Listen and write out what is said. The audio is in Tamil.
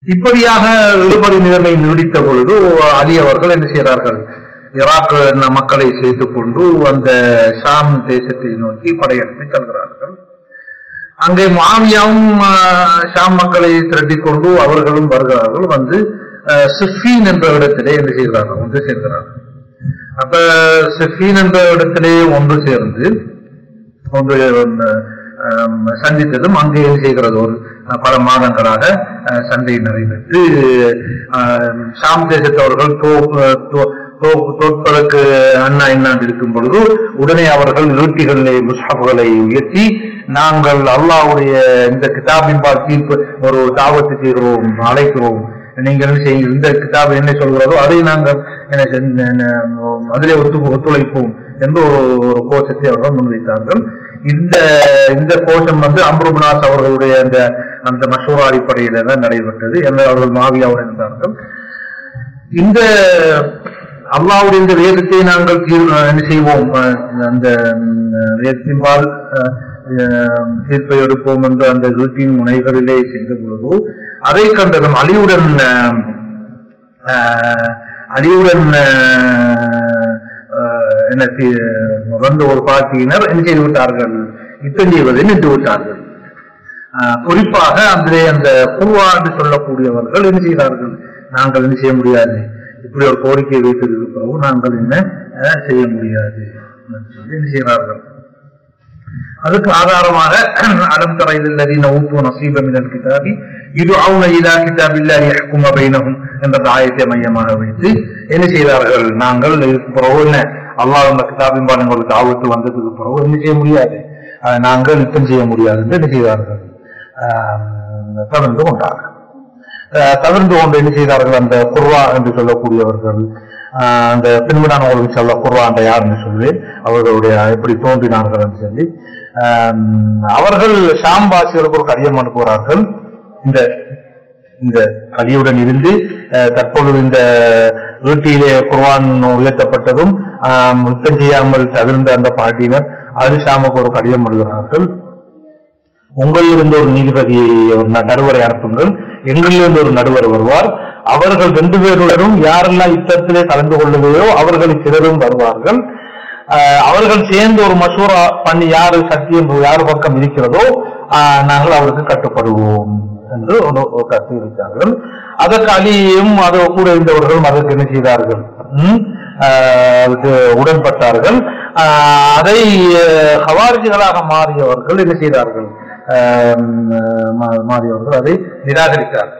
இப்படியாக இழுபறி நிலைமை நீடித்த பொழுது அலி அவர்கள் என்ன செய்கிறார்கள் ஈராக் மக்களை சேர்த்துக் கொண்டு அந்த ஷாம் தேசத்தை நோக்கி படையெடுத்து செல்கிறார்கள் அங்கே மாவியாவும் ஆஹ், ஷாம் மக்களை திரட்டிக் கொண்டு அவர்களும் வருகிறார்கள் வந்து ஆஹ், சிஃபீன் என்ற இடத்திலே என்ன செய்கிறார்கள் ஒன்று சேர்கிறார்கள் அப்ப சிஃபீன் என்ற இடத்திலே ஒன்று சேர்ந்து ஒன்று ஆம், சந்தித்ததும் அங்கே என்ன செய்கிறது ஒரு அஹ், பல மாதங்களாக அஹ், சண்டை நடைபெற்று ஆம், ஷாம் தேசத்தவர்கள் தோ- தோ- தோ- தோற்பதற்கு அண்ணா என்னாண்டு இருக்கும் பொழுது உடனே அவர்கள் ஈட்டிகளிலே முஸ்ஹப்களை உயர்த்தி நாங்கள் அல்லாஹ்வுடைய இந்த கிதாபின்பால் தீர்ப்பு ஒரு தாவத்து செய்கிறோம் அழைக்கிறோம் நீங்கள் என்ன செய்யுங்கள் இந்த கிதாப் என்ன சொல்கிறதோ அதை நாங்கள் என்ன செய்- என்ன- அதிலே ஒத்து ஒத்துழைப்போம் என்று ஒரு ஒரு கோஷத்தை அவர்கள் முன்வைத்தார்கள் இந்த இந்த கோஷம் வந்து அம்ருபுனாஸ் அவர்களுடைய அந்த அந்த மசூரா அடிப்படையில தான் நடைபெற்றது என்று அவர்கள் மாவியாவுடன் இருந்தார்கள் இந்த அல்லாவுடைய இந்த வேதத்தை நாங்கள் தீர்- என்ன செய்வோம் அஹ், அந்த ம், வேதத்தின்பால் அஹ், அஹ், தீர்ப்பை எடுப்போம் என்று அந்த வீட்டின் முனைகளிலே செய்த பொழுது அதை கண்டதும் அலியுடன் அஹ், அஹ், அலியுடன் அஹ், அஹ், என்ன செய்- வந்த ஒரு பார்ட்டியினர் என்ன செய்து விட்டார்கள் யுத்தம் செய்வதை நின்று விட்டார்கள் ஆஹ் குறிப்பாக அதிலே அந்த குருவா என்று சொல்லக்கூடியவர்கள் என்ன செய்கிறார்கள் நாங்கள் என்ன செய்ய முடியாது இப்படி ஒரு கோரிக்கை வைத்ததுக்கு பிறகு நாங்கள் என்ன ஆஹ் செய்ய முடியாது என்று சொல்லி என்ன செய்கிறார்கள் அதுக்கு ஆதாரமாக அலம் தரையில் ஊத்து நசீப மினல் கிதாபி இது அவுன இலா கிதாபில்லாஹி யஹ்கும பைனஹும் என்ற ஆயத்தை மையமாக வைத்து என்ன செய்தார்கள் நாங்கள் இதுக்கு பிறகு என்ன அல்லாஹ் அந்த கிதாபின் பாடங்களுக்கு ஆபத்து வந்ததுக்கு பிறகு என்ன செய்ய முடியாது ஆஹ் நாங்கள் யுத்தம் செய்ய முடியாது என்று என்ன செய்தார்கள் ஆஹ் தொடர்ந்து கொண்டார்கள் ஆஹ் தவிர்த்து கொண்டு என்ன செய்தார்கள் அந்த குர்வா என்று சொல்லக்கூடியவர்கள் ஆஹ் அந்த பின்புடான ஒரு சொல்ல குர்வா அந்த யாருன்னு சொல்லி அவர்களுடைய எப்படி தோன்றினார்கள் என்று சொல்லி ஆஹ் அவர்கள் ஷாம்பாசிகளுக்கு ஒரு கடிதம் அனுப்புகிறார்கள் இந்த இந்த கலியுடன் இருந்து ஆஹ் தற்பொழுது இந்த வீட்டிலே குர்வான் உயர்த்தப்பட்டதும் ஆஹ் யுத்தம் செய்யாமல் தவிர்ந்த அந்த பாட்டியினர் அது ஷாமுக்கு ஒரு கடிதம் எழுதுகிறார்கள் உங்களிலிருந்து ஒரு நீதிபதியை ஒரு ந- நடுவரை அனுப்புங்கள் எங்களிலிருந்து ஒரு நடுவர் வருவார் அவர்கள் ரெண்டு பேருடனும் யாரெல்லாம் யுத்தத்திலே கலந்து கொள்ளுகையோ அவர்கள் சிலரும் வருவார்கள் ஆஹ் அவர்கள் சேர்ந்து ஒரு மசூரா பண்ணி யாரு சத்தியம் யார் பக்கம் இருக்கிறதோ ஆஹ் நாங்கள் அவருக்கு கட்டுப்படுவோம் என்று ஒரு ஒரு கருத்து இருக்கிறார்கள் அதற்கு அலியும் அது கூட இருந்தவர்களும் அதற்கு என்ன செய்தார்கள் ம்? ஆஹ் அதுக்கு உடன்பட்டார்கள் ஆஹ் அதை அஹ், ஹவாரிஜிகளாக மாறியவர்கள் என்ன செய்தார்கள் ஆஹ் மா- மாறியவர்கள் அதை நிராகரித்தார்கள்